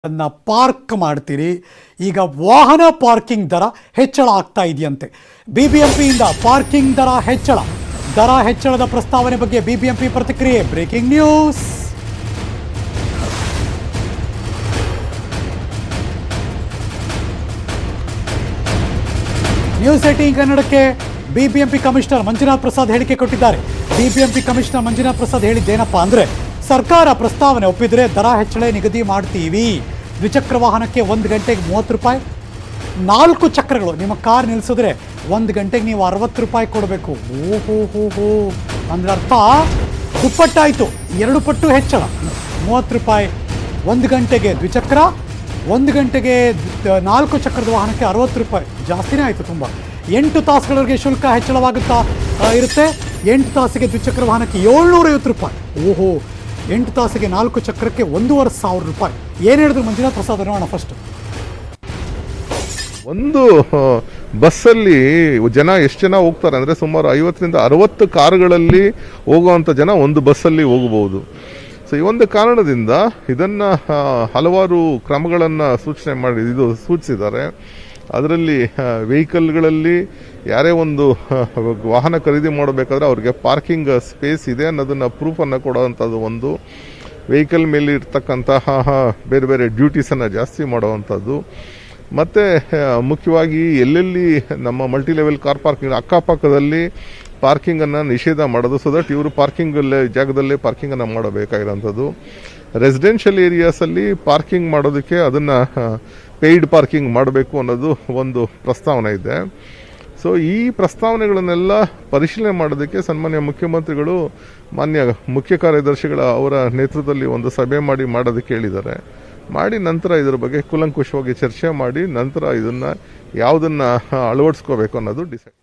ಅನ್ನ ಪಾರ್ಕ್ ಮಾಡ್ತೀರಿ ಈಗ ವಾಹನ ಪಾರ್ಕಿಂಗ್ ದರ ಹೆಚ್ಚಳ ಆಗ್ತಾ ಇದೆಯಂತೆ ಬಿಬಿಎಂಪಿಯಿಂದ ಪಾರ್ಕಿಂಗ್ ದರ ಹೆಚ್ಚಳ ದರ ಹೆಚ್ಚಳದ ಪ್ರಸ್ತಾವನೆ ಬಗ್ಗೆ ಬಿಬಿಎಂಪಿ ಪ್ರತಿಕ್ರಿಯೆ ಬ್ರೇಕಿಂಗ್ ನ್ಯೂಸ್ ನ್ಯೂಸ್ ಏಟೀನ್ ಕನ್ನಡಕ್ಕೆ ಬಿಬಿಎಂಪಿ ಕಮಿಷನರ್ ಮಂಜುನಾಥ್ ಪ್ರಸಾದ್ ಹೇಳಿಕೆ ಕೊಟ್ಟಿದ್ದಾರೆ ಬಿಬಿಎಂಪಿ ಕಮಿಷನರ್ ಮಂಜುನಾಥ್ ಪ್ರಸಾದ್ ಹೇಳಿದ್ದೇನಪ್ಪ ಅಂದ್ರೆ ಸರ್ಕಾರ ಪ್ರಸ್ತಾವನೆ ಒಪ್ಪಿದ್ರೆ ದರ ಹೆಚ್ಚಳ ನಿಗದಿ ಮಾಡ್ತೀವಿ ದ್ವಿಚಕ್ರ ವಾಹನಕ್ಕೆ ಒಂದು ಗಂಟೆಗೆ ಮೂವತ್ತು ರೂಪಾಯಿ ನಾಲ್ಕು ಚಕ್ರಗಳು ನಿಮ್ಮ ಕಾರ್ ನಿಲ್ಲಿಸಿದ್ರೆ ಒಂದು ಗಂಟೆಗೆ ನೀವು ಅರವತ್ತು ರೂಪಾಯಿ ಕೊಡಬೇಕು ಓ ಹೋ ಹೋ ಹೋ ಅಂದ್ರೆ ಅರ್ಥ ದುಪ್ಪಟ್ಟಾಯಿತು ಎರಡು ಪಟ್ಟು ಹೆಚ್ಚಳ ಮೂವತ್ತು ರೂಪಾಯಿ ಒಂದು ಗಂಟೆಗೆ ದ್ವಿಚಕ್ರ ಒಂದು ಗಂಟೆಗೆ ದ- ನಾಲ್ಕು ಚಕ್ರದ ವಾಹನಕ್ಕೆ ಅರವತ್ತು ರೂಪಾಯಿ ಜಾಸ್ತಿನೇ ಆಯಿತು ತುಂಬ ಎಂಟು ತಾಸುಗಳವರೆಗೆ ಶುಲ್ಕ ಹೆಚ್ಚಳವಾಗುತ್ತಾ ಆ, ಇರುತ್ತೆ ಎಂಟು ತಾಸಿಗೆ ದ್ವಿಚಕ್ರ ವಾಹನಕ್ಕೆ ಏಳ್ನೂರೈವತ್ತು ರೂಪಾಯಿ ಓಹೋ ಎಂಟು ತಾಸಿಗೆ ನಾಲ್ಕು ಚಕ್ರಕ್ಕೆ ಒಂದೂವರೆ ಸಾವಿರ ರೂಪಾಯಿ ಏನು ಹೇಳಿದ್ರು ಮಂಜುನಾಥ್ ಪ್ರಸಾದ್ ನೋಡೋಣ ಫಸ್ಟ್ ಒಂದು ಆ, ಬಸ್ಸಲ್ಲಿ ಜನ ಎಷ್ಟು ಜನ ಹೋಗ್ತಾರೆ ಅಂದರೆ ಸುಮಾರು ಐವತ್ತರಿಂದ ಅರವತ್ತು ಕಾರುಗಳಲ್ಲಿ ಹೋಗುವಂಥ ಜನ ಒಂದು ಬಸ್ಸಲ್ಲಿ ಹೋಗಬಹುದು ಸೊ ಈ ಒಂದು ಕಾರಣದಿಂದ ಇದನ್ನು ಹಲವಾರು ಕ್ರಮಗಳನ್ನು ಸೂಚನೆ ಮಾಡಿ ಇದು ಸೂಚಿಸಿದ್ದಾರೆ ಅದರಲ್ಲಿ ವೆಹಿಕಲ್ಗಳಲ್ಲಿ ಯಾರೇ ಒಂದು ಆ, ವಾಹನ ಖರೀದಿ ಮಾಡಬೇಕಾದ್ರೆ ಅವ್ರಿಗೆ ಪಾರ್ಕಿಂಗ್ ಸ್ಪೇಸ್ ಇದೆ ಅನ್ನೋದನ್ನು ಪ್ರೂಫನ್ನು ಕೊಡುವಂಥದ್ದು ಒಂದು ವೆಹಿಕಲ್ ಮೇಲೆ ಇರ್ತಕ್ಕಂತಹ ಬೇರೆ ಬೇರೆ ಡ್ಯೂಟೀಸನ್ನು ಜಾಸ್ತಿ ಮಾಡುವಂಥದ್ದು ಮತ್ತು ಮುಖ್ಯವಾಗಿ ಎಲ್ಲೆಲ್ಲಿ ನಮ್ಮ ಮಲ್ಟಿ ಲೆವೆಲ್ ಕಾರ್ ಪಾರ್ಕಿಂಗ್ ಅಕ್ಕಪಕ್ಕದಲ್ಲಿ ಪಾರ್ಕಿಂಗನ್ನು ನಿಷೇಧ ಮಾಡೋದು ಸೊ ದಟ್ ಇವರು ಪಾರ್ಕಿಂಗ್ ಜಾಗದಲ್ಲೇ ಪಾರ್ಕಿಂಗನ್ನು ಮಾಡಬೇಕಾಗಿರೋಂಥದ್ದು ರೆಸಿಡೆನ್ಷಿಯಲ್ ಏರಿಯಾಸಲ್ಲಿ ಪಾರ್ಕಿಂಗ್ ಮಾಡೋದಕ್ಕೆ ಅದನ್ನು ಪೇಯ್ಡ್ ಪಾರ್ಕಿಂಗ್ ಮಾಡಬೇಕು ಅನ್ನೋದು ಒಂದು ಪ್ರಸ್ತಾವನೆ ಇದೆ ಸೊ ಈ ಪ್ರಸ್ತಾವನೆಗಳನ್ನೆಲ್ಲ ಪರಿಶೀಲನೆ ಮಾಡೋದಕ್ಕೆ ಸನ್ಮಾನ್ಯ ಮುಖ್ಯಮಂತ್ರಿಗಳು ಮಾನ್ಯ ಮುಖ್ಯ ಕಾರ್ಯದರ್ಶಿಗಳ ಅವರ ನೇತೃತ್ವದಲ್ಲಿ ಒಂದು ಸಭೆ ಮಾಡಿ ಮಾಡೋದಕ್ಕೆ ಹೇಳಿದ್ದಾರೆ ಮಾಡಿ ನಂತರ ಇದರ ಬಗ್ಗೆ ಕೂಲಂಕುಷವಾಗಿ ಚರ್ಚೆ ಮಾಡಿ ನಂತರ ಇದನ್ನು ಯಾವುದನ್ನು ಅಳವಡಿಸ್ಕೋಬೇಕು ಅನ್ನೋದು ಡಿಸೈಡ್